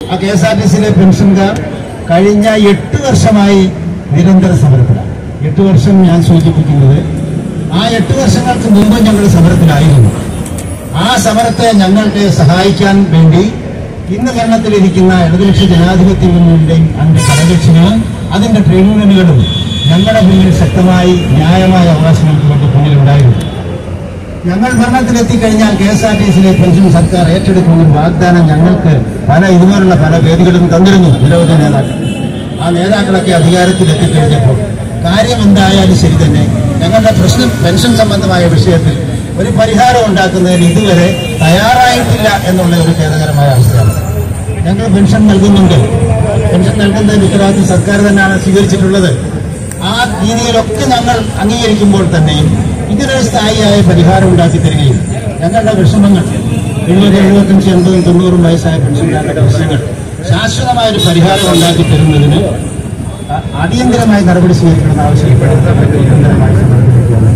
ആ K S R T സിയിലെ പെൻഷൻകാർ കഴിഞ്ഞ എട്ട് വർഷമായി നിരന്തര സമരത്തിലാണ് എട്ട് വർഷം ഞാൻ സൂചിപ്പിക്കുന്നത് ആ എട്ട് വർഷങ്ങൾക്ക് മുമ്പ് ഞങ്ങൾ സമരത്തിലായിരുന്നു ആ സമരത്തെ ഞങ്ങൾക്ക് സഹായിക്കാൻ വേണ്ടി ഇന്ന് ഭരണത്തിലിരിക്കുന്ന ഇടതുപക്ഷ ജനാധിപത്യ മുന്നണിയുടെയും അതിന്റെ ഘടകകക്ഷികളും അതിന്റെ ട്രേഡ് യൂണിയനുകളും ഞങ്ങളുടെ മുന്നിൽ ശക്തമായി ന്യായമായ അവകാശങ്ങൾക്ക് വേണ്ടി മുന്നിലുണ്ടായിരുന്നു ഞങ്ങൾ ഭരണത്തിലെത്തിക്കഴിഞ്ഞാൽ കെ എസ് ആർ ടി സിയിലെ പെൻഷൻ സർക്കാർ ഏറ്റെടുക്കുന്ന വാഗ്ദാനം ഞങ്ങൾക്ക് പല ഇതുപോലുള്ള പല വേദികളും തന്നിരുന്നു നിരവധി നേതാക്കൾ ആ നേതാക്കളൊക്കെ അധികാരത്തിലെത്തിക്കഴിഞ്ഞപ്പോൾ കാര്യം എന്തായാലും ശരി തന്നെ ഞങ്ങളുടെ പ്രശ്നം പെൻഷൻ സംബന്ധമായ വിഷയത്തിൽ ഒരു പരിഹാരം ഉണ്ടാക്കുന്നതിന് ഇതുവരെ തയ്യാറായിട്ടില്ല എന്നുള്ള ഒരു ഖേദകരമായ അവസ്ഥയാണ് ഞങ്ങൾ പെൻഷൻ നൽകുന്നുണ്ട് പെൻഷൻ നൽകുന്നതിന് ഉത്തരവാദിത്വം സർക്കാർ തന്നെയാണ് സ്വീകരിച്ചിട്ടുള്ളത് ആ രീതിയിലൊക്കെ ഞങ്ങൾ അംഗീകരിക്കുമ്പോൾ തന്നെയും ഇതിനൊരു സ്ഥായിയായ പരിഹാരം ഉണ്ടാക്കി തരികയും ഞങ്ങളുടെ വിഷമങ്ങൾ എഴുപത് എഴുപത്തഞ്ച് എൺപതും തൊണ്ണൂറും വയസ്സായ പെൻഷൻകാരുടെ പ്രശ്നങ്ങൾ ശാശ്വതമായ ഒരു പരിഹാരം ഉണ്ടാക്കി തരുന്നതിന് അ- അടിയന്തരമായി നടപടി സ്വീകരിക്കണമെന്ന് ആവശ്യപ്പെട്ട് നിരന്തരമായി സമരത്തിലേക്കാണ്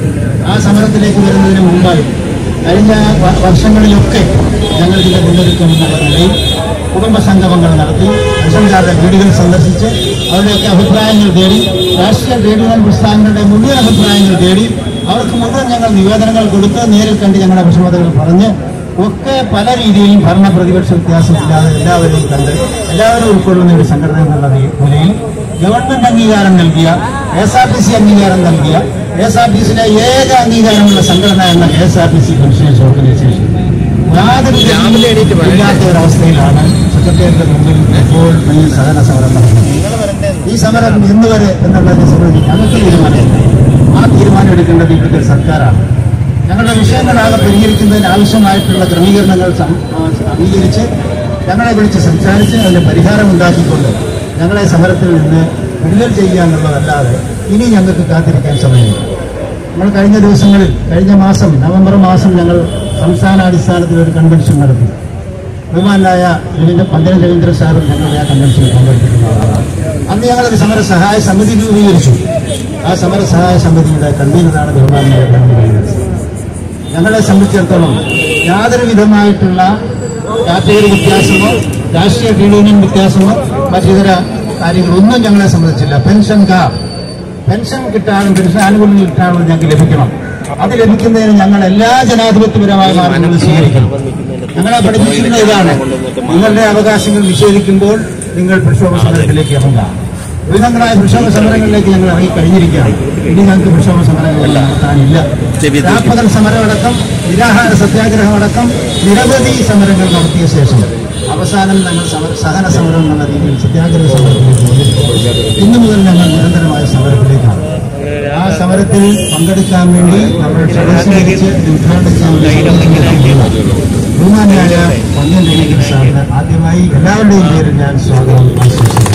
ആ സമരത്തിലേക്ക് വരുന്നതിന് മുമ്പായി കഴിഞ്ഞ വ- വർഷങ്ങളിലൊക്കെ ഞങ്ങൾ ഇതിന്റെ മുന്നൊരുക്കം എന്നുള്ള നിലയിൽ കുടുംബ സംഗമങ്ങൾ നടത്തി പെൻഷൻകാരുടെ വീടുകൾ സന്ദർശിച്ച് അവരുടെയൊക്കെ അഭിപ്രായങ്ങൾ തേടി രാഷ്ട്രീയ ട്രേഡ് യൂണിയൻ പ്രസ്ഥാനങ്ങളുടെ മുഴുവൻ അഭിപ്രായങ്ങൾ തേടി അവർക്ക് മുഴുവൻ ഞങ്ങൾ നിവേദനങ്ങൾ കൊടുത്ത് നേരിൽ കണ്ട് ഞങ്ങളുടെ വിഷമതകൾ പറഞ്ഞ് ഒക്കെ പല രീതിയിലും ഭരണ പ്രതിപക്ഷ വ്യത്യാസമില്ലാതെ എല്ലാവരെയും കണ്ട് എല്ലാവരും ഉൾക്കൊള്ളുന്ന ഒരു സംഘടന എന്നുള്ള നിലയിൽ ഗവൺമെന്റ് അംഗീകാരം നൽകിയ എസ് ആർ ടി സി അംഗീകാരം നൽകിയ എസ് ആർ ടി സിയിലെ ഏക അംഗീകാരമുള്ള സംഘടന എന്ന S R T C pensioners organisation യാതൊരു തെളിവും ഇല്ലാത്ത ഒരവസ്ഥയിലാണ് സെക്രട്ടേറിയറ്റിന്റെ മുമ്പിൽ ഇപ്പോൾ ഈ സഹന സമരം നടക്കുന്നത് ഈ സമരം ഇന്ന് വരെ എന്നുള്ളതിനെ സംബന്ധിച്ച് ഞങ്ങൾക്ക് തീരുമാനമില്ല ആ തീരുമാനം എടുക്കേണ്ടത് ഇപ്പോഴത്തെ സർക്കാരാണ് ഞങ്ങളുടെ വിഷയങ്ങളാകെ പരിഹരിക്കുന്നതിന് ആവശ്യമായിട്ടുള്ള ക്രമീകരണങ്ങൾ സം- ആ, അംഗീകരിച്ച് ഞങ്ങളെ വിളിച്ച് സംസാരിച്ച് അതിന് പരിഹാരം ഉണ്ടാക്കിക്കൊണ്ട് ഞങ്ങളെ സമരത്തിൽ നിന്ന് വിടുതൽ ചെയ്യുക എന്നുള്ളതല്ലാതെ ഇനി ഞങ്ങൾക്ക് കാത്തിരിക്കാൻ സമയമില്ല നമ്മൾ കഴിഞ്ഞ ദിവസങ്ങളിൽ കഴിഞ്ഞ മാസം നവംബർ മാസം ഞങ്ങൾ സംസ്ഥാനാടിസ്ഥാനത്തിൽ ഒരു കൺവെൻഷൻ നടത്തി ബഹുമാനായ രവീന്ദ്ര പന്തന രവീന്ദ്ര സാറും ഞങ്ങളുടെ ആ കൺവെൻഷനിൽ പങ്കെടുത്തിരുന്ന ആളാണ് അന്ന് ഞങ്ങളൊരു സമര സഹായ സമിതി രൂപീകരിച്ചു ആ സമര സഹായ സമിതിയുടെ കൺവീനറാണ് ബഹുമാനായ രവീന്ദ്ര ഞങ്ങളെ സംബന്ധിച്ചിടത്തോളം യാതൊരു വിധമായിട്ടുള്ള കാറ്റഗറി വ്യത്യാസമോ രാഷ്ട്രീയ ട്രേഡ് യൂണിയൻ വ്യത്യാസമോ മറ്റിതര കാര്യങ്ങളൊന്നും ഞങ്ങളെ സംബന്ധിച്ചില്ല പെൻഷൻ കാർ പെൻഷൻ കിട്ടാനും പെൻഷൻ ആനുകൂല്യം കിട്ടാനും ഞങ്ങൾക്ക് ലഭിക്കണം അത് ലഭിക്കുന്നതിന് ഞങ്ങൾ എല്ലാ ജനാധിപത്യപരമായ മാർഗങ്ങളും സ്വീകരിക്കണം ഞങ്ങളെ പഠിപ്പിച്ചിരുന്ന ഇതാണ് നിങ്ങളുടെ അവകാശങ്ങൾ നിഷേധിക്കുമ്പോൾ നിങ്ങൾ പ്രക്ഷോഭ സമരത്തിലേക്ക് ഇറങ്ങുക വിവിധങ്ങളായ പ്രക്ഷോഭ സമരങ്ങളിലേക്ക് ഞങ്ങൾ ഇറങ്ങി കഴിഞ്ഞിരിക്കുകയാണ് ഇനി ഞങ്ങൾക്ക് പ്രക്ഷോഭ സമരങ്ങൾ നടത്താനില്ല രാപ്പകൽ സമരമടക്കം നിരാഹാര സത്യാഗ്രഹമടക്കം നിരവധി സമരങ്ങൾ നടത്തിയ ശേഷം അവസാനം ഞങ്ങൾ സമര സഹന സമരം എന്ന രീതിയിൽ സത്യാഗ്രഹ സമരത്തിലേക്ക് വന്നിരിക്കുമ്പോൾ ഇന്നു മുതൽ ഞങ്ങൾ നിരന്തരമായ സമരത്തിലേക്കാണ് ആ സമരത്തിൽ പങ്കെടുക്കാൻ വേണ്ടി നമ്മൾ ക്ഷണിച്ച് ഇത് ഉദ്ഘാടനം ചെയ്യാൻ ബഹുമാനായ പന്ന്യൻ രവീന്ദ്രൻ സാറിന് ആദ്യമായി എല്ലാവരുടെയും പേരിൽ ഞാൻ സ്വാഗതം ആശംസിക്കുന്നു